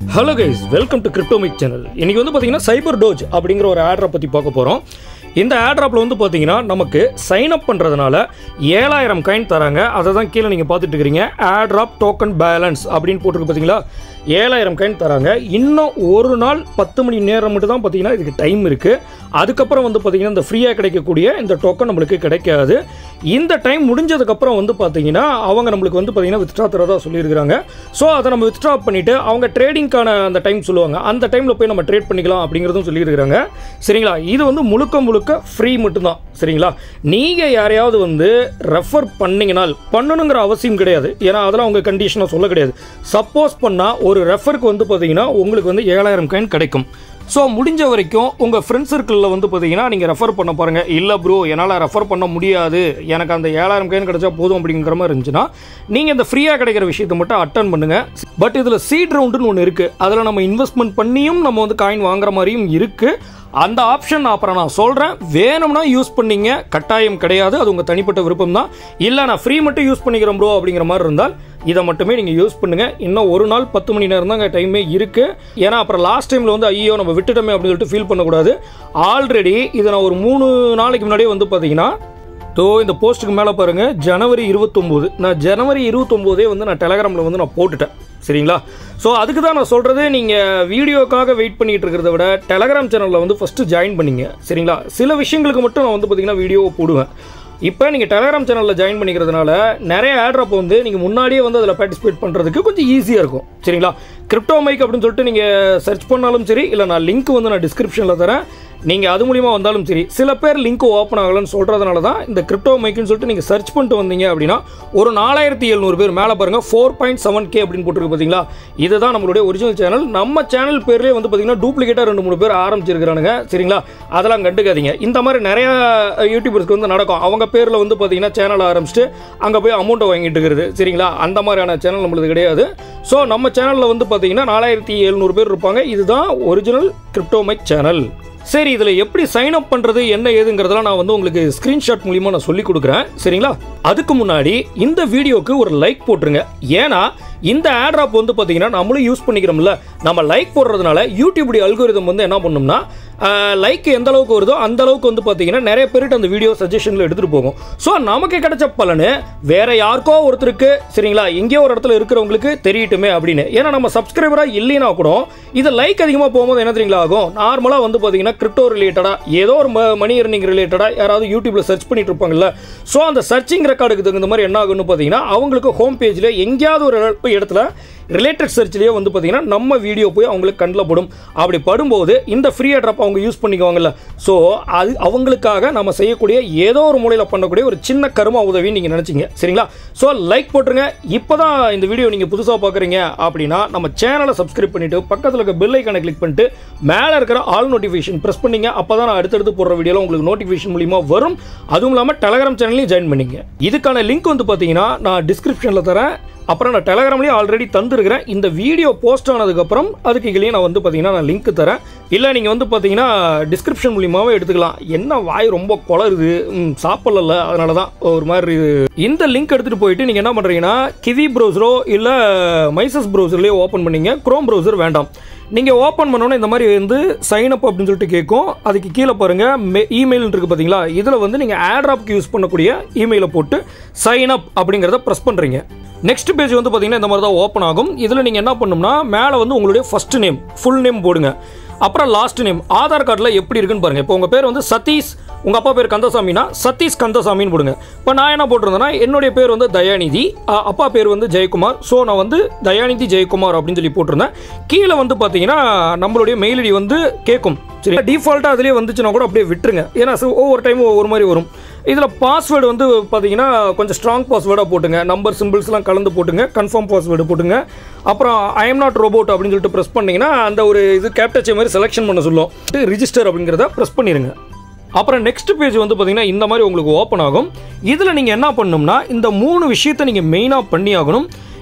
hello guys welcome to Cryptomic channel இன்னைக்கு வந்து பார்த்தீங்கன்னா சைபர் டோஜ் அப்படிங்கிற ஒரு ஆட்ரை பற்றி பார்க்க போகிறோம் இந்த ஆட்ராப்பில் வந்து பார்த்தீங்கன்னா நமக்கு சைன் அப் பண்ணுறதுனால ஏழாயிரம் காயின் தராங்க அதை தான் கீழே நீங்கள் பார்த்துட்டு இருக்கிறீங்க ஆட்ராப் டோக்கன் பேலன்ஸ் அப்படின்னு போட்டிருக்கு பார்த்தீங்களா ஏழாயிரம் காயின் தராங்க இன்னும் ஒரு நாள் பத்து மணி நேரம் மட்டும் தான் பார்த்தீங்கன்னா இதுக்கு டைம் இருக்குது அதுக்கப்புறம் வந்து பார்த்தீங்கன்னா இந்த ஃப்ரீயாக கிடைக்கக்கூடிய இந்த டோக்கன் நம்மளுக்கு கிடைக்காது இந்த டைம் முடிஞ்சதுக்கப்புறம் வந்து பார்த்தீங்கன்னா அவங்க நம்மளுக்கு வந்து பார்த்தீங்கன்னா வித்ட்ரா தரதா சொல்லியிருக்கிறாங்க ஸோ அதை நம்ம வித்ட்ரா பண்ணிவிட்டு அவங்க ட்ரேடிங்க்கான அந்த டைம் சொல்லுவாங்க அந்த டைமில் போய் நம்ம ட்ரேட் பண்ணிக்கலாம் அப்படிங்கிறதும் சொல்லியிருக்கிறாங்க சரிங்களா இது வந்து முழுக்க முழுக்க ஃப்ரீ மட்டும்தான் சரிங்களா நீங்கள் யாரையாவது வந்து ரெஃபர் பண்ணீங்கனால் பண்ணணுங்கிற அவசியம் கிடையாது ஏன்னா அதெல்லாம் அவங்க கண்டிஷனாக சொல்ல கிடையாது சப்போஸ் பண்ணால் ஒரு ரெஃபருக்கு வந்து பார்த்தீங்கன்னா உங்களுக்கு வந்து ஏழாயிரம் காயின் கிடைக்கும் ஸோ முடிஞ்ச வரைக்கும் உங்கள் ஃப்ரெண்ட்ஸ் சர்க்கிளில் வந்து பார்த்தீங்கன்னா நீங்கள் ரெஃபர் பண்ண பாருங்கள் இல்லை ப்ரோ என்னால் ரெஃபர் பண்ண முடியாது எனக்கு அந்த ஏழாயிரம் காயின் கிடைச்சா போதும் அப்படிங்கிற மாதிரி இருந்துச்சுன்னா நீங்கள் இந்த ஃப்ரீயாக கிடைக்கிற விஷயத்தை மட்டும் அட்டன் பண்ணுங்கள் பட் இதில் சீட் ரவுண்டுன்னு ஒன்று இருக்குது அதில் நம்ம இன்வெஸ்ட்மெண்ட் பண்ணியும் நம்ம வந்து காயின் வாங்குற மாதிரியும் இருக்குது அந்த ஆப்ஷன் அப்புறம் நான் சொல்கிறேன் வேணும்னா யூஸ் பண்ணீங்க கட்டாயம் கிடையாது அது உங்கள் தனிப்பட்ட விருப்பம் தான் இல்லை நான் ஃப்ரீ மட்டும் யூஸ் பண்ணிக்கிறேன் ப்ரோ அப்படிங்கிற மாதிரி இருந்தால் இதை மட்டுமே நீங்கள் யூஸ் பண்ணுங்கள் இன்னும் ஒரு நாள் பத்து மணி நேரம் தாங்க டைமே இருக்குது ஏன்னா அப்புறம் லாஸ்ட் டைமில் வந்து ஐயோ நம்ம விட்டுட்டோமே அப்படின்னு சொல்லிட்டு ஃபீல் பண்ணக்கூடாது ஆல்ரெடி இதை நான் ஒரு மூணு நாளைக்கு முன்னாடியே வந்து பார்த்தீங்கன்னா தோ இந்த போஸ்ட்டுக்கு மேலே பாருங்கள் ஜனவரி இருபத்தொம்போது நான் ஜனவரி இருபத்தொம்போதே வந்து நான் டெலகிராமில் வந்து நான் போட்டுட்டேன் சரிங்களா ஸோ அதுக்கு தான் நான் சொல்கிறது நீங்கள் வீடியோக்காக வெயிட் பண்ணிட்டு இருக்கிறத விட டெலகிராம் சேனலில் வந்து ஃபஸ்ட்டு ஜாயின் பண்ணிங்க சரிங்களா சில விஷயங்களுக்கு மட்டும் நான் வந்து பார்த்தீங்கன்னா வீடியோவை போடுவேன் இப்போ நீங்கள் டெலகிராம் சேனலில் ஜாயின் பண்ணிக்கிறதுனால நிறைய ஆட்ரப் வந்து நீங்கள் முன்னாடியே வந்து அதில் பார்ட்டிசிபேட் பண்ணுறதுக்கு கொஞ்சம் ஈஸியாக இருக்கும் சரிங்களா கிரிப்டோ மைக் அப்படின்னு சொல்லிட்டு நீங்கள் சர்ச் பண்ணாலும் சரி இல்லை நான் லிங்க் வந்து நான் டிஸ்கிரிப்ஷனில் தரேன் நீங்கள் அது மூலிமா வந்தாலும் சரி சில பேர் லிங்க் ஓப்பன் ஆகலன்னு சொல்கிறதுனால தான் இந்த கிரிப்டோ மைக்குன்னு சொல்லிட்டு நீங்கள் சர்ச் பண்ணிட்டு வந்தீங்க அப்படின்னா ஒரு நாலாயிரத்தி எழுநூறு பேர் மேலே பாருங்கள் ஃபோர் பாயிண்ட் செவன் கே அப்படின்னு போட்டிருக்கு பார்த்தீங்களா இதுதான் நம்மளுடைய ஒரிஜினல் சேனல் நம்ம சேனல் பேர்லேயே வந்து பார்த்தீங்கன்னா டூப்ளிகேட்டாக ரெண்டு மூணு பேர் ஆரம்பிச்சிருக்கிறானுங்க சரிங்களா அதெல்லாம் கண்டுக்காதீங்க இந்த மாதிரி நிறைய யூடியூபர்ஸ்க்கு வந்து நடக்கும் அவங்க பேரில் வந்து பார்த்தீங்கன்னா சேனல் ஆரம்பிச்சுட்டு அங்கே போய் அமௌண்ட்டை வாங்கிட்டு இருக்கிறது சரிங்களா அந்த மாதிரியான சேனல் நம்மளுக்கு கிடையாது ஸோ நம்ம சேனலில் வந்து பார்த்தீங்கன்னா நாலாயிரத்தி எழுநூறு பேர் இருப்பாங்க இதுதான் ஒரிஜினல் கிரிப்டோமைக் சேனல் சரி இதில் எப்படி சைன் அப் பண்ணுறது என்ன ஏதுங்கிறதெல்லாம் நான் வந்து உங்களுக்கு ஸ்க்ரீன்ஷாட் மூலியமாக நான் சொல்லி கொடுக்குறேன் சரிங்களா அதுக்கு முன்னாடி இந்த வீடியோக்கு ஒரு லைக் போட்டுருங்க ஏன்னா இந்த ஆட்ராப் வந்து பார்த்தீங்கன்னா நம்மளும் யூஸ் பண்ணிக்கிறோம்ல நம்ம லைக் போடுறதுனால யூடியூபுடைய அல்கோரிதம் வந்து என்ன பண்ணோம்னா லைக் எந்த அளவுக்கு வருதோ அந்த அளவுக்கு வந்து பார்த்தீங்கன்னா நிறைய பேர்கிட்ட அந்த வீடியோ சஜஷனில் எடுத்துகிட்டு போகும் ஸோ நமக்கு கிடைச்ச பலனு வேற யாருக்கோ ஒருத்தருக்கு சரிங்களா எங்கேயோ ஒரு இடத்துல இருக்கிறவங்களுக்கு தெரியட்டுமே அப்படின்னு ஏன்னா நம்ம சப்ஸ்கிரைபராக இல்லைனா கூட இது லைக் அதிகமாக போகும்போது என்ன தெரியுங்களா ஆகும் நார்மலாக வந்து பார்த்தீங்கன்னா கிரிப்டோ ரிலேட்டடாக ஏதோ ஒரு மணி earning ரிலேட்டடாக யாராவது யூடியூப்ல சர்ச் பண்ணிட்டு இருப்பாங்கல்ல ஸோ அந்த சர்ச்சிங் ரெக்கார்டுக்கு தகுந்த மாதிரி என்ன ஆகும்னு பார்த்தீங்கன்னா அவங்களுக்கு ஹோம் பேஜில் எங்கேயாவது ஒரு இடத்துல ரிலேட்டட் சர்ச்லேயே வந்து பார்த்தீங்கன்னா நம்ம வீடியோ போய் அவங்களுக்கு கண்ணில் படும் அப்படி படும்போது இந்த ஃப்ரீ ட்ராப் அவங்க யூஸ் பண்ணிக்குவாங்கல்ல ஸோ அது அவங்களுக்காக நம்ம செய்யக்கூடிய ஏதோ ஒரு மூலையில் பண்ணக்கூடிய ஒரு சின்ன கரும உதவின்னு நீங்கள் நினச்சிங்க சரிங்களா ஸோ லைக் போட்டுருங்க இப்போ தான் இந்த வீடியோ நீங்கள் புதுசாக பார்க்குறீங்க அப்படின்னா நம்ம சேனலை சப்ஸ்கிரைப் பண்ணிவிட்டு பக்கத்தில் இருக்க பெல் ஐக்கானை கிளிக் பண்ணிட்டு மேலே இருக்கிற ஆல் நோட்டிஃபிகேஷன் ப்ரெஸ் பண்ணிங்க அப்போ தான் நான் அடுத்தடுத்து போடுற வீடியோவில் உங்களுக்கு நோட்டிஃபிகேஷன் மூலிமா வரும் அதுவும் இல்லாமல் டெலகிராம் சேனல்லையும் ஜாயின் பண்ணிங்க இதுக்கான லிங்க் வந்து பார்த்தீங்கன்னா நான் டிஸ்கிரிப்ஷனில் தரேன் அப்புறம் நான் டெலகிராம்லேயே ஆல்ரெடி தந்துருக்கிறேன் இந்த வீடியோ போஸ்ட் ஆனதுக்கப்புறம் அதுக்கு கீழே நான் வந்து பார்த்தீங்கன்னா நான் லிங்க் தரேன் இல்லை நீங்கள் வந்து பார்த்தீங்கன்னா டிஸ்கிரிப்ஷன் மூலியமாகவே எடுத்துக்கலாம் என்ன வாய் ரொம்ப குளருது ம், சாப்பிடல அதனால தான் ஒரு மாதிரி இது இந்த லிங்க் எடுத்துகிட்டு போயிட்டு நீங்கள் என்ன பண்ணுறீங்கன்னா கிவி ப்ரௌசரோ இல்லை மைசஸ் ப்ரௌசர்லேயே ஓப்பன் பண்ணீங்க க்ரோம் ப்ரௌசர் வேண்டாம் நீங்கள் ஓப்பன் பண்ணோன்னே இந்த மாதிரி வந்து சைன் அப் அப்படின்னு சொல்லிட்டு கேட்கும் அதுக்கு கீழே பாருங்கள் இமெயில் இருக்குது பார்த்தீங்களா இதில் வந்து நீங்கள் ஆட்ராப்க்கு யூஸ் பண்ணக்கூடிய இமெயிலை போட்டு சைன் அப் அப்படிங்கிறத ப்ரெஸ் பண்ணுறீங்க நெக்ஸ்ட் பேஜ் வந்து பார்த்தீங்கன்னா இந்த மாதிரி தான் ஓப்பன் ஆகும் இதில் நீங்கள் என்ன பண்ணணும்னா மேலே வந்து உங்களுடைய ஃபர்ஸ்ட் நேம் ஃபுல் நேம் போடுங்க அப்புறம் லாஸ்ட் நேம் ஆதார் கார்டில் எப்படி இருக்குன்னு பாருங்கள் இப்போ உங்கள் பேர் வந்து சதீஷ் உங்கள் அப்பா பேர் கந்தசாமினா சதீஷ் கந்தசாமின்னு போடுங்க இப்போ நான் என்ன போட்டிருந்தேன்னா என்னுடைய பேர் வந்து தயாநிதி அ, அப்பா பேர் வந்து ஜெயக்குமார் ஸோ நான் வந்து தயாநிதி ஜெயக்குமார் அப்படின்னு சொல்லி போட்டிருந்தேன் கீழே வந்து பார்த்தீங்கன்னா நம்மளுடைய மெயில் ஐடி வந்து கேட்கும் சரி டிஃபால்ட்டாக அதிலே வந்துச்சுன்னா கூட அப்படியே விட்டுருங்க ஏன்னா so ஒவ்வொரு டைம் ஒவ்வொரு மாதிரி வரும் இதில் பாஸ்வேர்டு வந்து பார்த்தீங்கன்னா கொஞ்சம் ஸ்ட்ராங் பாஸ்வேர்டாக போட்டுங்க நம்பர் சிம்பிள்ஸ்லாம் கலந்து போட்டுங்க கன்ஃபார்ம் பாஸ்வேர்டு போட்டுங்க அப்புறம் ஐ எம் நாட் ரோபோட் அப்படின்னு சொல்லிட்டு ப்ரெஸ் பண்ணிங்கன்னா அந்த ஒரு இது கேப்டச்சை மாதிரி செலெக்ஷன் பண்ண சொல்லும் ரிஜிஸ்டர் அப்படிங்கிறத ப்ரெஸ் பண்ணிடுங்க அப்புறம் நெக்ஸ்ட் பேஜ் வந்து பார்த்தீங்கன்னா இந்த மாதிரி உங்களுக்கு ஓப்பன் ஆகும் இதில் நீங்கள் என்ன பண்ணணும்னா இந்த மூணு விஷயத்தை நீங்கள் மெயினாக பண்ணி ஆகணும்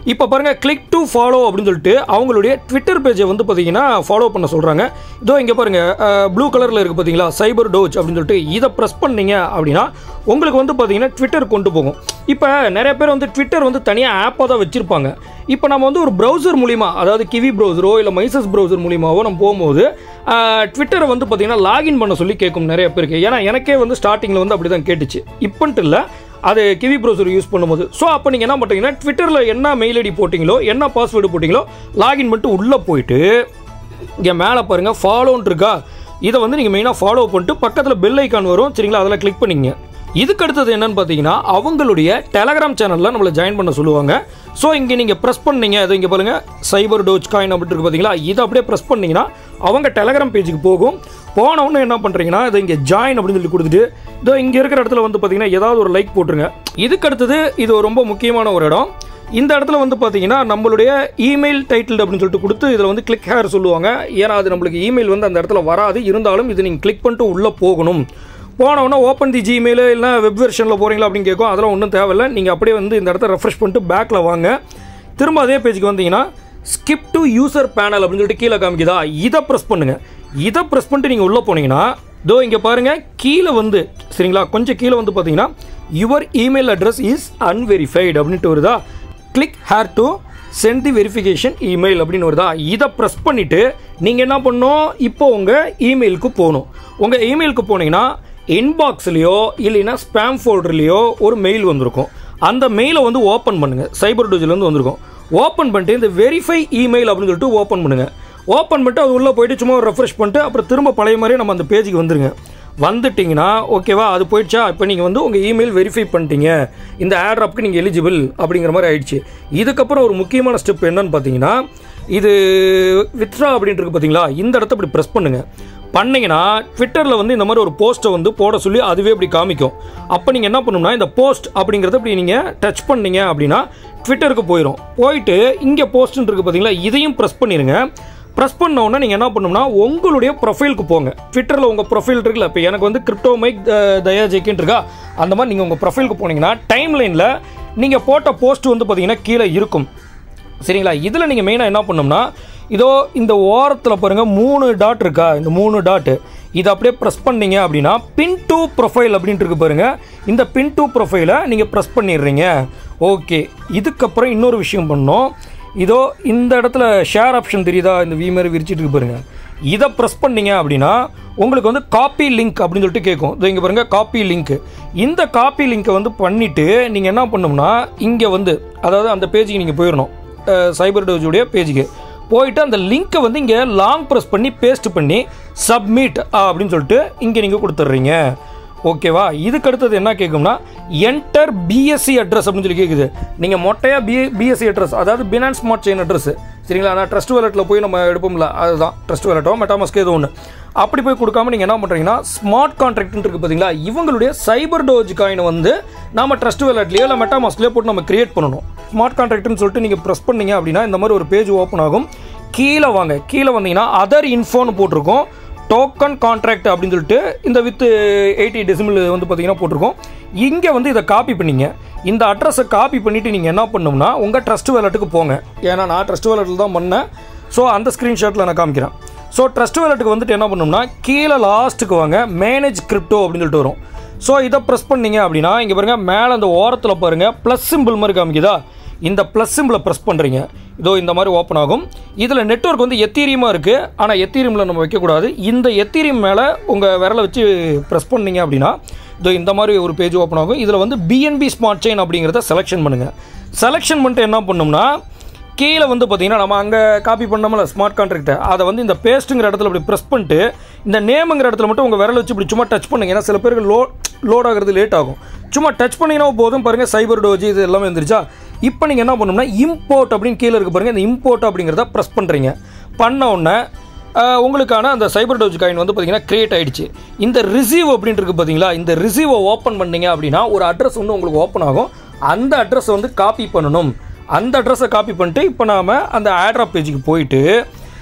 இப்போ பாருங்கள் கிளிக் டு ஃபாலோ அப்படின்னு சொல்லிட்டு அவங்களுடைய ட்விட்டர் பேஜை வந்து பார்த்தீங்கன்னா ஃபாலோ பண்ண சொல்கிறாங்க இதோ இங்கே பாருங்கள் ப்ளூ கலரில் இருக்குது பார்த்தீங்களா சைபர் டோஜ் அப்படின்னு சொல்லிட்டு இதை ப்ரெஸ் பண்ணீங்க அப்படின்னா உங்களுக்கு வந்து பார்த்தீங்கன்னா ட்விட்டர் கொண்டு போகும் இப்போ நிறைய பேர் வந்து ட்விட்டர் வந்து தனியாக ஆப்பாக தான் வச்சுருப்பாங்க இப்போ நம்ம வந்து ஒரு ப்ரௌசர் மூலிமா அதாவது கிவி ப்ரௌசரோ இல்லை மைசஸ் ப்ரௌசர் மூலிமாவோ நம்ம போகும்போது ட்விட்டரை வந்து பார்த்தீங்கன்னா லாகின் பண்ண சொல்லி கேட்கும் நிறைய பேருக்கு ஏன்னா எனக்கே வந்து ஸ்டார்டிங்கில் வந்து அப்படி தான் கேட்டுச்சு இப்போன்ட்டு இல்லை அது கிவி ப்ரௌசர் யூஸ் பண்ணும்போது ஸோ அப்போ நீங்கள் என்ன பண்ணுறீங்கன்னா ட்விட்டரில் என்ன மெயில் ஐடி போட்டிங்களோ என்ன பாஸ்வேர்டு போட்டிங்களோ லாகின் பண்ணிட்டு உள்ளே போயிட்டு இங்கே மேலே பாருங்கள் ஃபாலோன்னு இருக்கா இதை வந்து நீங்கள் மெயினாக ஃபாலோ பண்ணிட்டு பக்கத்தில் பெல் ஐக்கான் வரும் சரிங்களா அதில் கிளிக் பண்ணிங்க இதுக்கு அடுத்தது என்னன்னு பார்த்தீங்கன்னா அவங்களுடைய டெலகிராம் சேனலில் நம்மளை ஜாயின் பண்ண சொல்லுவாங்க ஸோ இங்கே நீங்கள் ப்ரெஸ் பண்ணீங்க அது இங்கே பாருங்கள் சைபர் டோச் காயின் அப்படின்னு இருக்கு பார்த்தீங்களா இதை அப்படியே ப்ரெஸ் பண்ணீங்கன்னா அவங்க டெலகிராம் பேஜுக்கு போகும் போன உடனே என்ன பண்ணுறீங்கன்னா இதை இங்கே ஜாயின் அப்படின்னு சொல்லி கொடுத்துட்டு இதோ இங்கே இருக்கிற இடத்துல வந்து பார்த்தீங்கன்னா ஏதாவது ஒரு லைக் போட்டுருங்க இதுக்கு அடுத்தது இது ரொம்ப முக்கியமான ஒரு இடம் இந்த இடத்துல வந்து பார்த்தீங்கன்னா நம்மளுடைய இமெயில் டைட்டில் அப்படின்னு சொல்லிட்டு கொடுத்து இதில் வந்து கிளிக் ஹேர் சொல்லுவாங்க ஏன்னா அது நம்மளுக்கு இமெயில் வந்து அந்த இடத்துல வராது இருந்தாலும் இது நீங்கள் கிளிக் பண்ணிட்டு உள்ளே போகணும் போனவுடனே ஓப்பன் தி ஜிமெயில் இல்லை வெப் வெர்ஷனில் போகிறீங்களா அப்படின்னு கேட்கும் அதெல்லாம் ஒன்றும் தேவையில்லை நீங்கள் அப்படியே வந்து இந்த இடத்த ரெஃப்ரெஷ் பண்ணிட்டு பேக்கில் வாங்க திரும்ப அதே பேஜுக்கு வந்தீங்கன்னா ஸ்கிப் டு யூசர் பேனல் அப்படின்னு சொல்லிட்டு கீழே காமிக்குதா இதை ப்ரெஸ் பண்ணுங்கள் இதை ப்ரெஸ் பண்ணிட்டு நீங்கள் உள்ளே போனீங்கன்னா தோ இங்கே பாருங்கள் கீழே வந்து சரிங்களா கொஞ்சம் கீழே வந்து பார்த்தீங்கன்னா your email address is unverified அப்படின்ட்டு வருதா click here to send the verification email அப்படின்னு வருதா இதை ப்ரெஸ் பண்ணிவிட்டு நீங்கள் என்ன பண்ணணும் இப்போ உங்கள் இமெயிலுக்கு போகணும் உங்கள் இமெயிலுக்கு போனீங்கன்னா இன்பாக்ஸ்லேயோ இல்லைன்னா ஸ்பேம் ஃபோல்டர்லேயோ ஒரு மெயில் வந்திருக்கும் அந்த மெயிலை வந்து ஓப்பன் பண்ணுங்கள் சைபர் டோஜிலேருந்து வந்திருக்கும் ஓப்பன் பண்ணிட்டு இந்த வெரிஃபை இமெயில் அப்படின்னு சொல்லிட்டு ஓப்பன் பண்ணுங்கள் ஓப்பன் பண்ணிட்டு அது உள்ளே போயிட்டு சும்மா ரெஃப்ரெஷ் பண்ணிட்டு அப்புறம் திரும்ப பழைய மாதிரியே நம்ம அந்த பேஜுக்கு வந்துருங்க வந்துட்டிங்கன்னா ஓகேவா அது போயிடுச்சா இப்போ நீங்கள் வந்து உங்கள் இமெயில் வெரிஃபை பண்ணிட்டீங்க இந்த ஆட்ராப்க்கு நீங்கள் எலிஜிபிள் அப்படிங்கிற மாதிரி ஆயிடுச்சு இதுக்கப்புறம் ஒரு முக்கியமான ஸ்டெப் என்னன்னு பார்த்தீங்கன்னா இது வித்ரா அப்படின்ட்டு இருக்கு பார்த்தீங்களா இந்த இடத்த இப்படி ப்ரெஸ் பண்ணுங்கள் பண்ணீங்கன்னா ட்விட்டரில் வந்து இந்த மாதிரி ஒரு போஸ்ட்டை வந்து போட சொல்லி அதுவே இப்படி காமிக்கும் அப்போ நீங்கள் என்ன பண்ணணும்னா இந்த போஸ்ட் அப்படிங்கிறத இப்படி நீங்கள் டச் பண்ணீங்க அப்படின்னா ட்விட்டருக்கு போயிடும் போயிட்டு இங்கே போஸ்ட்னு இருக்குது பார்த்தீங்களா இதையும் ப்ரெஸ் பண்ணிடுங்க ப்ரெஸ் பண்ண உடனே நீங்கள் என்ன பண்ணணும்னா உங்களுடைய ப்ரொஃபைலுக்கு போங்க ட்விட்டரில் உங்கள் ப்ரொஃபைல் இருக்குல்ல இப்போ எனக்கு வந்து கிரிப்டோ மைக் தயா ஜெக்கின்னு இருக்கா அந்த மாதிரி நீங்கள் உங்கள் ப்ரொஃபைலுக்கு போனீங்கன்னா டைம் லைனில் நீங்கள் போட்ட போஸ்ட் வந்து பார்த்தீங்கன்னா கீழே இருக்கும் சரிங்களா இதில் நீங்கள் மெயினாக என்ன பண்ணோம்னா இதோ இந்த ஓரத்தில் பாருங்கள் மூணு டாட் இருக்கா இந்த மூணு டாட்டு இதை அப்படியே ப்ரெஸ் பண்ணீங்க அப்படின்னா பின் டு ப்ரொஃபைல் அப்படின்ட்டு இருக்கு பாருங்கள் இந்த பின் டு ப்ரொஃபைலை நீங்கள் ப்ரெஸ் பண்ணிடுறீங்க ஓகே இதுக்கப்புறம் இன்னொரு விஷயம் பண்ணோம் இதோ இந்த இடத்துல ஷேர் ஆப்ஷன் தெரியுதா இந்த வி மாதிரி விரிச்சிட்டு இருக்கு பாருங்க இதை ப்ரெஸ் பண்ணீங்க அப்படின்னா உங்களுக்கு வந்து காப்பி லிங்க் அப்படின்னு சொல்லிட்டு கேட்கும் இதோ இங்கே பாருங்கள் காப்பி லிங்க் இந்த காப்பி லிங்க்கை வந்து பண்ணிவிட்டு நீங்கள் என்ன பண்ணணும்னா இங்கே வந்து அதாவது அந்த பேஜுக்கு நீங்கள் போயிடணும் சைபர் டோஜுடைய பேஜுக்கு போயிட்டு அந்த லிங்க்கை வந்து இங்கே லாங் ப்ரெஸ் பண்ணி பேஸ்ட் பண்ணி சப்மிட் அப்படின்னு சொல்லிட்டு இங்கே நீங்கள் கொடுத்துட்றீங்க ஓகேவா இதுக்கு அடுத்தது என்ன கேட்கும்னா என்டர் பிஎஸ்சி அட்ரஸ் அப்படின்னு சொல்லி கேட்குது நீங்கள் மொட்டையாக பி பிஎஸ்சி அட்ரஸ் அதாவது பினான்ஸ் ஸ்மார்ட் செயின் அட்ரஸ் சரிங்களா நான் ட்ரஸ்ட் வேலெட்டில் போய் நம்ம எடுப்போம்ல அதுதான் ட்ரஸ்ட் வேலெட்டோ மெட்டாமாஸ்க்கு ஏதோ ஒன்று அப்படி போய் கொடுக்காம நீங்கள் என்ன பண்ணுறீங்கன்னா ஸ்மார்ட் கான்ட்ராக்ட்னு இருக்குது பார்த்தீங்களா இவங்களுடைய சைபர் டோஜ் காயினை வந்து நம்ம ட்ரஸ்ட் வேலட்லேயோ இல்லை மெட்டாமாஸ்க்லேயோ போட்டு நம்ம கிரியேட் பண்ணணும் ஸ்மார்ட் கான்ட்ராக்ட்னு சொல்லிட்டு நீங்கள் ப்ரெஸ் பண்ணீங்க அப்படின்னா இந்த மாதிரி ஒரு பேஜ் ஓப்பன் ஆகும் கீழே வாங்க கீழே வந்தீங்கன்னா அதர் இன்ஃபோன்னு போட்டிருக்கோம் டோக்கன் கான்ட்ராக்ட் அப்படின்னு சொல்லிட்டு இந்த வித் எயிட்டி டெசிமல் வந்து பார்த்தீங்கன்னா போட்டிருக்கோம் இங்கே வந்து இதை காப்பி பண்ணிங்க இந்த அட்ரஸை காப்பி பண்ணிவிட்டு நீங்கள் என்ன பண்ணணும்னா உங்கள் ட்ரஸ்ட் வேலட்டுக்கு போங்க ஏன்னா நான் ட்ரஸ்ட் வேலட்டில் தான் பண்ணேன் ஸோ அந்த ஸ்க்ரீன்ஷாட்டில் நான் காமிக்கிறேன் ஸோ ட்ரஸ்ட் வேலட்டுக்கு வந்துட்டு என்ன பண்ணணும்னா கீழே லாஸ்ட்டுக்கு வாங்க மேனேஜ் கிரிப்டோ அப்படின்னு சொல்லிட்டு வரும் ஸோ இதை ப்ரெஸ் பண்ணீங்க அப்படின்னா இங்கே பாருங்கள் மேலே அந்த ஓரத்தில் பாருங்கள் ப்ளஸ் சிம்பிள் மாதிரி காமிக்குதா இந்த ப்ளஸ் சிம்பிளை ப்ரெஸ் பண்ணுறீங்க இதோ இந்த மாதிரி ஓப்பன் ஆகும் இதில் நெட்ஒர்க் வந்து எத்தீரியமாக இருக்குது ஆனால் எத்தீரியமில் நம்ம வைக்கக்கூடாது இந்த எத்தீரியம் மேலே உங்கள் விரலை வச்சு ப்ரெஸ் பண்ணீங்க அப்படின்னா இதோ இந்த மாதிரி ஒரு பேஜ் ஓப்பன் ஆகும் இதில் வந்து பிஎன்பி ஸ்மார்ட் செயின் அப்படிங்கிறத செலெக்ஷன் பண்ணுங்கள் செலெக்ஷன் பண்ணிட்டு என்ன பண்ணோம்னா கீழே வந்து பார்த்தீங்கன்னா நம்ம அங்கே காப்பி பண்ணோம்ல ஸ்மார்ட் கான்ட்ராக்டை அதை வந்து இந்த பேஸ்ட்டுங்கிற இடத்துல இப்படி ப்ரெஸ் பண்ணிட்டு இந்த நேமுங்கிற இடத்துல மட்டும் உங்கள் விரல் வச்சு இப்படி சும்மா டச் பண்ணுங்க ஏன்னா சில பேருக்கு லோ லோட் ஆகிறது லேட் ஆகும் சும்மா டச் பண்ணிங்கன்னா போதும் பாருங்கள் சைபர் டோஜி இது எல்லாமே வந்துருச்சா இப்போ நீங்கள் என்ன பண்ணணும்னா இம்போர்ட் அப்படின்னு கீழே இருக்கு பாருங்கள் இந்த இம்போர்ட் அப்படிங்கிறத ப்ரெஸ் பண்ணுறீங்க பண்ண உடனே ஆஹ், உங்களுக்கான அந்த சைபர் டோஜ் காயின் வந்து பார்த்தீங்கன்னா கிரியேட் ஆயிடுச்சு இந்த ரிசீவ் அப்படின்ட்டு இருக்கு பார்த்தீங்களா இந்த ரிசீவை ஓப்பன் பண்ணீங்க அப்படின்னா ஒரு அட்ரஸ் வந்து உங்களுக்கு ஓப்பன் ஆகும் அந்த அட்ரஸை வந்து காப்பி பண்ணணும் அந்த அட்ரஸை காப்பி பண்ணிட்டு இப்போ நாம் அந்த ஆட்ராப் பேஜுக்கு போயிட்டு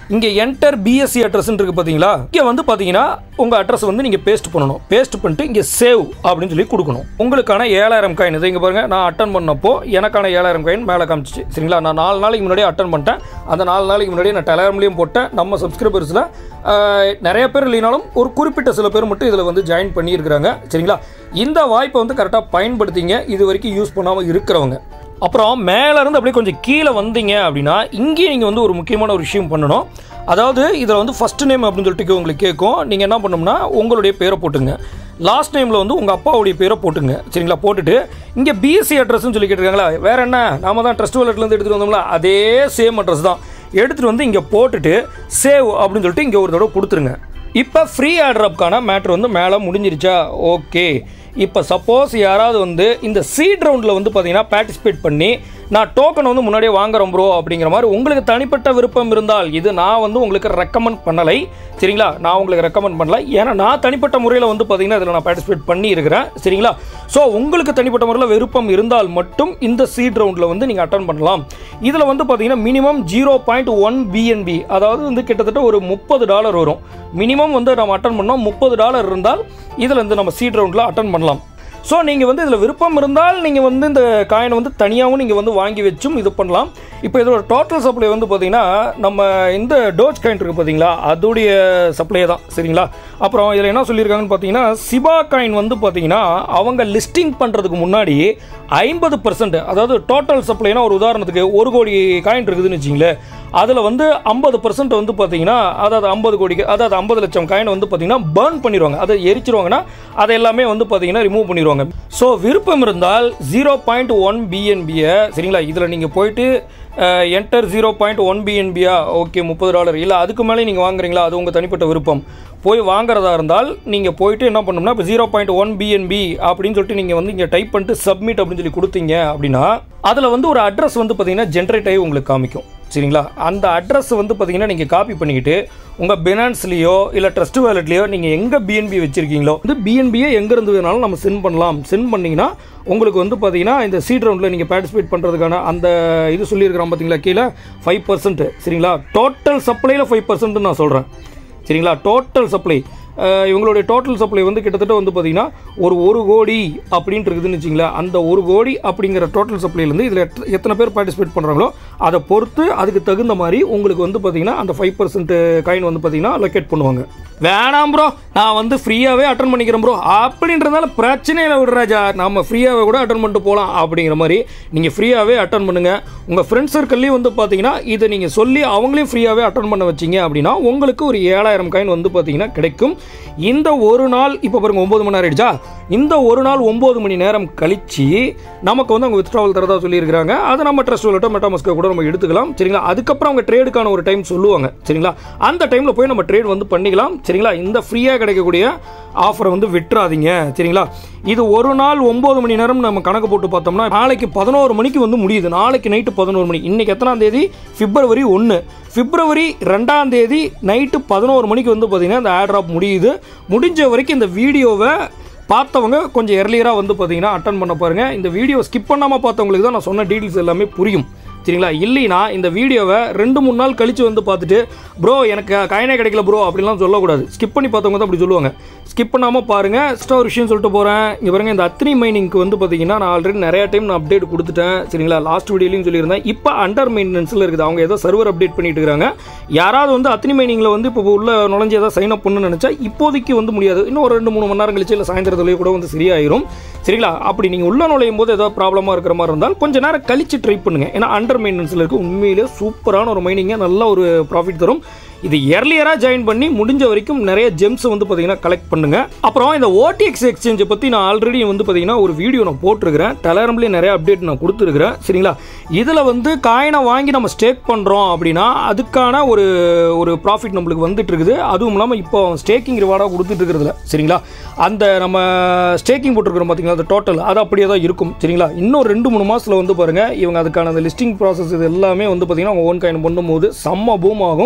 இங்கே என்டர் பிஎஸ்சி அட்ரஸ்ன்னு இருக்குது பார்த்தீங்களா இங்கே வந்து பார்த்தீங்கன்னா உங்கள் அட்ரஸ் வந்து நீங்கள் பேஸ்ட் பண்ணணும் பேஸ்ட் பண்ணிட்டு இங்கே சேவ் அப்படின்னு சொல்லி கொடுக்கணும் உங்களுக்கான ஏழாயிரம் காயின் இது இங்கே பாருங்கள் நான் அட்டன் பண்ணப்போ எனக்கான ஏழாயிரம் காயின் மேலே காமிச்சிச்சு சரிங்களா நான் நாலு நாளைக்கு முன்னாடியே அட்டன் பண்ணிட்டேன் அந்த நாலு நாளைக்கு முன்னாடியே நான் டெலகிராம்லேயும் போட்டேன் நம்ம சப்ஸ்கிரைபர்ஸில் நிறைய பேர் இல்லைனாலும் ஒரு குறிப்பிட்ட சில பேர் மட்டும் இதில் வந்து ஜாயின் பண்ணியிருக்கிறாங்க சரிங்களா இந்த வாய்ப்பை வந்து கரெக்டாக பயன்படுத்திங்க இது வரைக்கும் யூஸ் பண்ணாமல் இருக்கிறவங்க அப்புறம் மேலே இருந்து அப்படியே கொஞ்சம் கீழே வந்தீங்க அப்படின்னா இங்கேயும் நீங்கள் வந்து ஒரு முக்கியமான ஒரு விஷயம் பண்ணணும் அதாவது இதில் வந்து ஃபஸ்ட் நேம் அப்படின்னு சொல்லிட்டு உங்களுக்கு கேட்கும் நீங்கள் என்ன பண்ணணும்னா உங்களுடைய பேரை போட்டுங்க லாஸ்ட் நேமில் வந்து உங்கள் அப்பாவுடைய பேரை போட்டுங்க சரிங்களா போட்டுட்டு இங்கே பிஎஸ்சி அட்ரஸ்னு சொல்லி கேட்டிருக்காங்களா வேறு என்ன நாம தான் ட்ரஸ்ட் வாலெட்லேருந்து எடுத்துகிட்டு வந்தோம்ல அதே சேம் அட்ரஸ் தான் எடுத்துகிட்டு வந்து இங்கே போட்டுட்டு சேவ் அப்படின்னு சொல்லிட்டு இங்கே ஒரு தடவை கொடுத்துருங்க இப்போ ஃப்ரீ ஆர்டரப்கான மேட்ரு வந்து மேலே முடிஞ்சிருச்சா ஓகே இப்போ சப்போஸ் யாராவது வந்து இந்த சீட் ரவுண்டில் வந்து பார்த்தீங்கன்னா பார்ட்டிசிபேட் பண்ணி நான் டோக்கன் வந்து முன்னாடியே வாங்குறேன் ப்ரோ அப்படிங்கிற மாதிரி உங்களுக்கு தனிப்பட்ட விருப்பம் இருந்தால் இது நான் வந்து உங்களுக்கு ரெக்கமெண்ட் பண்ணலை சரிங்களா நான் உங்களுக்கு ரெக்கமெண்ட் பண்ணல ஏன்னா நான் தனிப்பட்ட முறையில் வந்து பார்த்தீங்கன்னா இதில் நான் பார்ட்டிசிபேட் பண்ணி இருக்கிறேன் சரிங்களா ஸோ உங்களுக்கு தனிப்பட்ட முறையில் விருப்பம் இருந்தால் மட்டும் இந்த சீட் ரவுண்டில் வந்து நீங்கள் அட்டன் பண்ணலாம் இதில் வந்து பார்த்தீங்கன்னா minimum zero point one BNB அதாவது வந்து கிட்டத்தட்ட ஒரு முப்பது டாலர் வரும் மினிமம் வந்து நம்ம அட்டன் பண்ணோம் முப்பது டாலர் இருந்தால் இதில் வந்து நம்ம சீட் ரவுண்டில் அட்டன் பண்ணலாம் ஸோ நீங்கள் வந்து இதில் விருப்பம் இருந்தால் நீங்கள் வந்து இந்த காயினை வந்து தனியாகவும் நீங்கள் வந்து வாங்கி வச்சும் இது பண்ணலாம் இப்போ இதோட டோட்டல் சப்ளை வந்து பார்த்தீங்கன்னா நம்ம இந்த டோஜ் காயின் இருக்குது பார்த்தீங்களா அதோடைய சப்ளை தான் சரிங்களா அப்புறம் இதில் என்ன சொல்லியிருக்காங்கன்னு பார்த்தீங்கன்னா சிபா காயின் வந்து பார்த்தீங்கன்னா அவங்க லிஸ்டிங் பண்ணுறதுக்கு முன்னாடி ஐம்பது பர்சன்ட் அதாவது டோட்டல் சப்ளைனா ஒரு உதாரணத்துக்கு ஒரு கோடி காயின் இருக்குதுன்னு வச்சிங்களேன் அதில் வந்து ஐம்பது பர்சன்ட் வந்து பார்த்தீங்கன்னா அதாவது ஐம்பது கோடிக்கு அதாவது ஐம்பது லட்சம் காயினை வந்து பார்த்தீங்கன்னா பேர்ன் பண்ணிடுவாங்க அதை எரிச்சிருவாங்கன்னா அதை எல்லாமே வந்து பார்த்தீங்கன்னா ரிமூவ் பண்ணிடுவாங்க ஸோ விருப்பம் இருந்தால் ஜீரோ பாயிண்ட் ஒன் பிஎன்பியை சரிங்களா இதில் நீங்கள் போயிட்டு என்டர் ஜீரோ பாயிண்ட் ஒன் பிஎன்பியா ஓகே முப்பது டாலர் இல்லை அதுக்கு மேலே நீங்கள் வாங்குறீங்களா அது உங்கள் தனிப்பட்ட விருப்பம் போய் வாங்குறதா இருந்தால் நீங்கள் போயிட்டு என்ன பண்ணணும்னா இப்போ ஜீரோ பாயிண்ட் ஒன் பிஎன்பி அப்படின்னு சொல்லிட்டு நீங்கள் வந்து இங்கே டைப் பண்ணிட்டு சப்மிட் அப்படின்னு சொல்லி கொடுத்தீங்க அப்படின்னா அதில் வந்து ஒரு அட்ரஸ் வந்து பார்த்தீங்கன்னா ஜென்ரேட் ஆகி உங்களுக்கு காமிக்கும் சரிங்களா அந்த அட்ரஸ் வந்து பார்த்தீங்கன்னா நீங்கள் காப்பி பண்ணிக்கிட்டு உங்கள் பினான்ஸ்லேயோ இல்லை ட்ரஸ்ட் வேலட்லேயோ நீங்கள் எங்கே பிஎன்பி வச்சுருக்கீங்களோ வந்து பிஎன்பியை எங்கேருந்து வேணாலும் நம்ம சென்ட் பண்ணலாம் சென்ட் பண்ணிங்கன்னா உங்களுக்கு வந்து பார்த்தீங்கன்னா இந்த சீட் ரவுண்டில் நீங்கள் பார்ட்டிசிபேட் பண்ணுறதுக்கான அந்த இது சொல்லியிருக்கிறோம் பார்த்தீங்களா கீழே ஃபைவ் பர்சன்ட் சரிங்களா டோட்டல் சப்ளையில் ஃபைவ் பர்சன்ட் நான் சொல்கிறேன் சரிங்களா டோட்டல் சப்ளை இவங்களுடைய டோட்டல் சப்ளை வந்து கிட்டத்தட்ட வந்து பார்த்தீங்கன்னா ஒரு ஒரு கோடி அப்படின்ட்டு இருக்குதுன்னு வச்சிங்களேன் அந்த ஒரு கோடி அப்படிங்கிற டோட்டல் சப்ளைலேருந்து இதில் எத்தனை பேர் பார்ட்டிசிபேட் பண்ணுறாங்களோ அதை பொறுத்து அதுக்கு தகுந்த மாதிரி உங்களுக்கு வந்து பார்த்தீங்கன்னா அந்த ஃபைவ் பர்சன்ட் காயின் வந்து பார்த்தீங்கன்னா லொக்கேட் பண்ணுவாங்க வேணாம் ப்ரோ நான் வந்து ஃப்ரீயாகவே அட்டன் பண்ணிக்கிறேன் ப்ரோ அப்படின்றதால பிரச்சனை இல்லை விடுறாஜா நம்ம ஃப்ரீயாகவே கூட அட்டன் பண்ணிட்டு போகலாம் அப்படிங்கிற மாதிரி நீங்கள் ஃப்ரீயாகவே அட்டன் பண்ணுங்கள் உங்கள் ஃப்ரெண்ட்ஸ் சர்க்கிள்லேயும் வந்து பார்த்தீங்கன்னா இதை நீங்கள் சொல்லி அவங்களையும் ஃப்ரீயாகவே அட்டன் பண்ண வச்சிங்க அப்படின்னா உங்களுக்கு ஒரு ஏழாயிரம் காயின் வந்து பார்த்தீங்கன்னா கிடைக்கும் இந்த ஒரு நாள் இப்போ பாருங்க ஒம்பது மணி நேரம் ஆயிடுச்சா இந்த ஒரு நாள் ஒம்பது மணி நேரம் கழிச்சு நமக்கு வந்து அவங்க வித்ட்ராவல் தரதா சொல்லியிருக்காங்க அதை நம்ம ட்ரஸ்ட் வாலெட்டோ மெட்டாமஸ்கோ கூட நம்ம எடுத்துக்கலாம் சரிங்களா அதுக்கப்புறம் அவங்க ட்ரேடுக்கான ஒரு டைம் சொல்லுவாங்க சரிங்களா அந்த டைமில் போய் நம்ம ட்ரேட் வந்து பண்ணிக்கலாம் சரிங்களா இந்த ஃப்ரீயாக கிடைக்கக்கூடிய ஆஃபரை வந்து விட்டுறாதீங்க சரிங்களா இது ஒரு நாள் ஒம்பது மணி நேரம் நம்ம கணக்கு போட்டு பார்த்தோம்னா நாளைக்கு பதினோரு மணிக்கு வந்து முடியுது நாளைக்கு நைட்டு பதினோரு மணி இன்னைக்கு எத்தனாம் தேதி பிப்ரவரி ஒன்று பிப்ரவரி ரெண்டாம் தேதி நைட்டு பதினோரு மணிக்கு வந்து பார்த்தீங்கன்னா இந்த ஆட் ட்ராப் முடியுது முடிஞ்ச வரைக்கும் இந்த வீடியோவை பார்த்தவங்க கொஞ்சம் எர்லியராக வந்து பார்த்தீங்கன்னா அட்டன் பண்ண பாருங்கள் இந்த வீடியோ ஸ்கிப் பண்ணாமல் பார்த்தவங்களுக்கு தான் நான் சொன்ன டீட்டெயில்ஸ் எல்லாமே புரியும் சரிங்களா இல்லைனா இந்த வீடியோவை ரெண்டு மூணு நாள் கழித்து வந்து பார்த்துட்டு ப்ரோ எனக்கு காயினே கிடைக்கல ப்ரோ அப்படிலாம் சொல்லக்கூடாது ஸ்கிப் பண்ணி பார்த்தவங்க தான் அப்படி சொல்லுவாங்க ஸ்கிப் பண்ணாமல் பாருங்கள் எக்ஸ்ட்ரா ஒரு விஷயம் சொல்லிட்டு போகிறேன் இங்கே பாருங்கள் இந்த அத்னி மைனிங்க்கு வந்து பார்த்தீங்கன்னா நான் ஆல்ரெடி நிறைய டைம் நான் அப்டேட் கொடுத்துட்டேன் சரிங்களா லாஸ்ட் வீடியோலையும் சொல்லியிருந்தேன் இப்போ அண்டர் மெயின்டெனன்ஸில் இருக்குது அவங்க ஏதோ சர்வர் அப்டேட் பண்ணிட்டு இருக்காங்க யாராவது வந்து அத்னி மைனிங்கில் வந்து இப்போ உள்ள நுழைஞ்சு ஏதாவது சைன் அப் பண்ணணும்னு நினச்சா இப்போதைக்கு வந்து முடியாது இன்னும் ஒரு ரெண்டு மூணு மணி நேரம் கழிச்சு இல்லை சாயந்தரத்துலேயே கூட வந்து சரியாயிரும் சரிங்களா அப்படி நீங்கள் உள்ள நுழையும் போது ஏதாவது ப்ராப்ளமாக இருக்கிற மாதிரி இருந்தால் கொஞ்ச நேரம் கழிச்சு ட்ரை பண்ணுங்கள் ஏன்னா அண்டர் மெயின்டெனன்ஸில் இருக்க உண்மையிலே சூப்பரான ஒரு மைனிங்கை நல்ல ஒரு ப்ராஃபிட் தரும் இது இயர்லியராக ஜாயின் பண்ணி முடிஞ்ச வரைக்கும் நிறைய ஜெம்ஸ் வந்து பார்த்தீங்கன்னா கலெக்ட் பண்ணுங்க அப்புறம் இந்த ஓடிஎக்ஸ் எக்ஸ்சேஞ்சை பற்றி நான் ஆல்ரெடி வந்து பார்த்தீங்கன்னா ஒரு வீடியோ நான் போட்டிருக்கிறேன் டெலரம்லேயே நிறைய அப்டேட் நான் கொடுத்துருக்கிறேன் சரிங்களா இதில் வந்து காயினை வாங்கி நம்ம ஸ்டேக் பண்ணுறோம் அப்படின்னா அதுக்கான ஒரு ஒரு ப்ராஃபிட் நம்மளுக்கு வந்துட்டு இருக்குது அதுவும் இல்லாமல் இப்போ ஸ்டேக்கிங் ரிவார்டாக கொடுத்துட்டு இருக்கிறதுல சரிங்களா அந்த நம்ம ஸ்டேக்கிங் போட்டிருக்கிறோம் பார்த்தீங்களா அந்த டோட்டல் அது அப்படியே தான் இருக்கும் சரிங்களா இன்னும் ரெண்டு மூணு மாதத்தில் வந்து பாருங்கள் இவங்க அதுக்கான அந்த லிஸ்டிங் ப்ராசஸ் இது எல்லாமே வந்து பார்த்தீங்கன்னா அவங்க ஓன் காயின் பண்ணும்போது செம்ம பூம் ஆகும்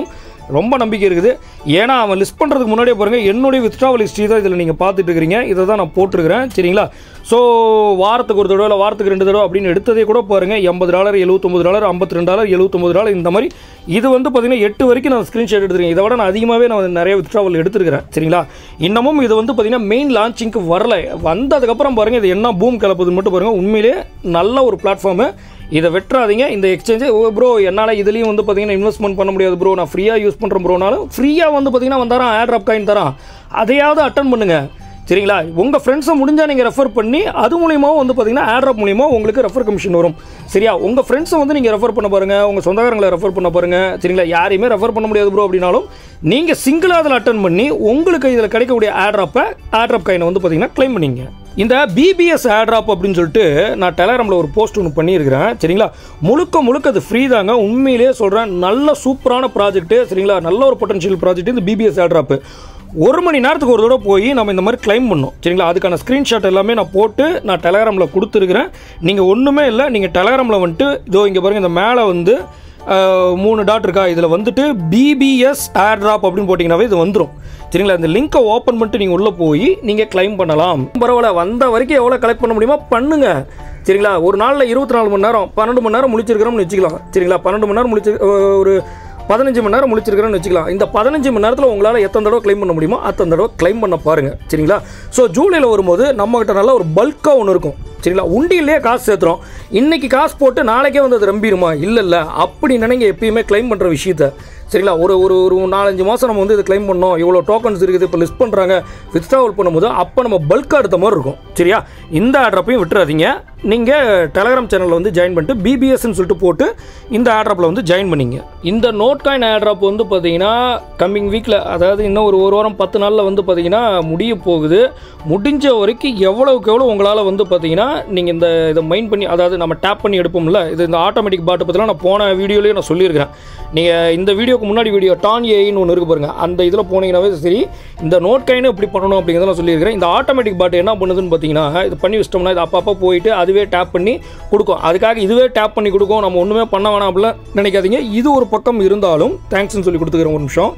ரொம்ப நம்பிக்கை இருக்குது ஏன்னா அவன் லிஸ்ட் பண்ணுறதுக்கு முன்னாடியே பாருங்கள் என்னுடைய வித்ட்ராவல் ஹிஸ்ட்ரி தான் இதில் நீங்கள் பார்த்துட்டு இருக்கிறீங்க இதை தான் நான் போட்டிருக்கிறேன் சரிங்களா ஸோ வாரத்துக்கு ஒரு தடவை இல்லை வாரத்துக்கு ரெண்டு தடவை அப்படின்னு எடுத்ததே கூட பாருங்கள் எண்பது டாலர் எழுபத்தொம்பது டாலர் ஐம்பத்தி ரெண்டு டாலர் எழுபத்தொம்பது டாலர் இந்த மாதிரி இது வந்து பார்த்தீங்கன்னா எட்டு வரைக்கும் நான் ஸ்க்ரீன்ஷாட் எடுத்துருக்கேன் இதை விட நான் அதிகமாகவே நான் நிறைய வித்ட்ராவல் எடுத்துருக்கிறேன் சரிங்களா இன்னமும் இது வந்து பார்த்தீங்கன்னா மெயின் லான்ச்சிங்க்கு வரல வந்ததுக்கப்புறம் பாருங்கள் இது என்ன பூம் கிளப்புதுன்னு மட்டும் பாருங்கள் உண்மையிலே நல்ல ஒரு பிளாட்ஃபார்மு இதை வெட்டுறாதீங்க இந்த எக்ஸ்சேஞ்சு ஓ ப்ரோ என்னால் இதுலேயும் வந்து பார்த்தீங்கன்னா இன்வெஸ்ட்மெண்ட் பண்ண முடியாது ப்ரோ நான் ஃப்ரீயாக யூஸ் பண்ணுறேன் ப்ரோனாலும் ஃப்ரீயாக வந்து பார்த்தீங்கன்னா வந்தாரான் ஆட் ட்ராப் காயின் தரான் அதையாவது அட்டன் பண்ணுங்கள் சரிங்களா உங்கள் ஃப்ரெண்ட்ஸை முடிஞ்சால் நீங்கள் ரெஃபர் பண்ணி அது மூலியமாகவும் வந்து பார்த்தீங்கன்னா ஆட்ராப் மூலியமா உங்களுக்கு ரெஃபர் கமிஷன் வரும் சரியா உங்கள் ஃப்ரெண்ட்ஸை வந்து நீங்கள் ரெஃபர் பண்ண பாருங்கள் உங்கள் சொந்தக்காரங்களை ரெஃபர் பண்ண பாருங்கள் சரிங்களா யாரையுமே ரெஃபர் பண்ண முடியாது ப்ரோ அப்படின்னாலும் நீங்கள் சிங்கிளாக அதில் அட்டன் பண்ணி உங்களுக்கு இதில் கிடைக்கக்கூடிய ஆட்ராப்பை ஆட்ராப் காயினை வந்து பார்த்தீங்கன்னா க்ளைம் பண்ணிங்க இந்த பிபிஎஸ் ஆட்ராப் அப்படின்னு சொல்லிட்டு நான் டெலகிராமில் ஒரு போஸ்ட் ஒன்று பண்ணியிருக்கிறேன் சரிங்களா முழுக்க முழுக்க அது ஃப்ரீ தாங்க உண்மையிலேயே சொல்கிறேன் நல்ல சூப்பரான ப்ராஜெக்ட்டு சரிங்களா நல்ல ஒரு பொட்டன்ஷியல் ப்ராஜெக்ட் இந்த பிபிஎஸ் ஆட்ராப்பு ஒரு மணி நேரத்துக்கு ஒரு தடவை போய் நம்ம இந்த மாதிரி கிளைம் பண்ணோம் சரிங்களா அதுக்கான ஸ்க்ரீன்ஷாட் எல்லாமே நான் போட்டு நான் டெலகிராமில் கொடுத்துருக்குறேன் நீங்கள் ஒன்றுமே இல்லை நீங்கள் டெலகிராமில் வந்துட்டு இதோ இங்கே பாருங்கள் இந்த மேலே வந்து அஹ், மூணு டாட் இருக்கா இதில் வந்துட்டு பிபிஎஸ் ட்ராப் அப்படின்னு போட்டிங்கனாவே இது வந்துடும் சரிங்களா இந்த லிங்கை ஓப்பன் பண்ணிட்டு நீங்கள் உள்ளே போய் நீங்கள் கிளைம் பண்ணலாம் பரவாயில்ல வந்த வரைக்கும் எவ்வளோ கலெக்ட் பண்ண முடியுமோ பண்ணுங்க சரிங்களா ஒரு நாளில் இருபத்தி நாலு மணி நேரம் பன்னெண்டு மணி நேரம் முழிச்சிருக்கிறோம்னு வச்சுக்கலாம் சரிங்களா பன்னெண்டு மணி நேரம் முழிச்சு அஹ், ஒரு பதினஞ்சு மணி நேரம் முழிச்சிருக்கிறேன்னு வச்சுக்கலாம் இந்த பதினஞ்சு மணி நேரத்தில் உங்களால் எத்தனை தடவை க்ளைம் பண்ண முடியுமோ அத்தனை தடவை க்ளைம் பண்ண பாருங்கள் சரிங்களா ஸோ ஜூலையில் வரும்போது நம்மகிட்ட நல்ல ஒரு பல்காக ஒன்று இருக்கும் சரிங்களா உண்டியிலே காசு சேர்த்துறோம் இன்னைக்கு காசு போட்டு நாளைக்கே வந்து அது ரம்பிடுமா இல்லை இல்லை அப்படி நினைங்க எப்பயுமே க்ளைம் பண்ணுற விஷயத்த சரிங்களா ஒரு ஒரு ஒரு நாலஞ்சு மாதம் நம்ம வந்து இதை க்ளைம் பண்ணோம் இவ்வளோ டோக்கன்ஸ் இருக்குது இப்போ லிஸ்ட் பண்ணுறாங்க வித்ட்ராவல் பண்ணும்போது அப்போ நம்ம பல்காக எடுத்த மாதிரி இருக்கும் சரியா இந்த ஆட்ரப்பையும் விட்டுறாதீங்க நீங்கள் டெலகிராம் சேனலில் வந்து ஜாயின் பண்ணிட்டு பிபிஎஸ்ன்னு சொல்லிட்டு போட்டு இந்த ஆட்ரப்பில் வந்து ஜாயின் பண்ணிங்க இந்த நோட் காயின் ஆட்ராப் வந்து பார்த்தீங்கன்னா கம்மிங் வீக்கில் அதாவது இன்னும் ஒரு ஒரு வாரம் பத்து நாளில் வந்து பார்த்தீங்கன்னா முடிய போகுது முடிஞ்ச வரைக்கும் எவ்வளவுக்கு எவ்வளோ உங்களால் வந்து பார்த்தீங்கன்னா நீங்கள் இந்த இதை மைண்ட் பண்ணி அதாவது நம்ம டேப் பண்ணி எடுப்போம்ல இது இந்த ஆட்டோமேட்டிக் பாட்டை பற்றிலாம் நான் போன வீடியோலேயே நான் சொல்லியிருக்கிறேன் நீங்கள் இந்த வீடியோக்கு முன்னாடி வீடியோ டான் ஏன்னு ஒன்று இருக்கு பாருங்க அந்த இதில் போனீங்கன்னாவே சரி இந்த நோட் காயினும் இப்படி பண்ணணும் அப்படிங்கிறத நான் சொல்லியிருக்கிறேன் இந்த ஆட்டோமேட்டிக் பாட்டு என்ன பண்ணுதுன்னு பார்த்தீங்கன்னா இது பண்ணி வச்சிட்டோம்னா இது அப்பப்போ போயிட்டு அதுவே டேப் பண்ணி கொடுக்கும் அதுக்காக இதுவே டேப் பண்ணி கொடுக்கும் நம்ம ஒன்றுமே பண்ண வேணாம் அப்படிலாம் நினைக்காதீங்க இது ஒரு பக்கம் இருந்தாலும் தேங்க்ஸ்னு சொல்லி கொடுத்துக்கிறேன் ஒரு நிமிஷம்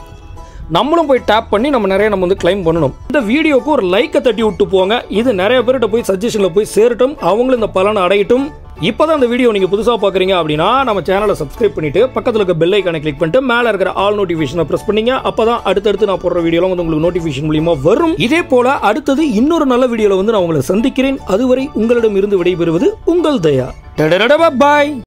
நம்மளும் போய் டேப் பண்ணி நம்ம நிறைய நம்ம வந்து கிளைம் பண்ணணும் இந்த வீடியோக்கு ஒரு லைக்கை தட்டி விட்டு போங்க இது நிறைய பேர்கிட்ட போய் சஜஷனில் போய் சேரட்டும் அவங்களும் இந்த பலனை அடையட்டும் இப்போ தான் இந்த வீடியோ நீங்கள் புதுசாக பார்க்குறீங்க அப்படின்னா நம்ம சேனலை சப்ஸ்கிரைப் பண்ணிட்டு பக்கத்தில் இருக்க பெல் ஐக்கானை கிளிக் பண்ணிட்டு மேலே இருக்கிற ஆல் நோட்டிஃபிகேஷனை ப்ரெஸ் பண்ணீங்க அப்போ தான் அடுத்தடுத்து நான் போடுற வீடியோலாம் வந்து உங்களுக்கு நோட்டிஃபிகேஷன் மூலியமா வரும் இதே போல அடுத்தது இன்னொரு நல்ல வீடியோவில் வந்து நான் உங்களை சந்திக்கிறேன் அதுவரை உங்களிடம் இருந்து விடைபெறுவது உங்கள் தயா பாய்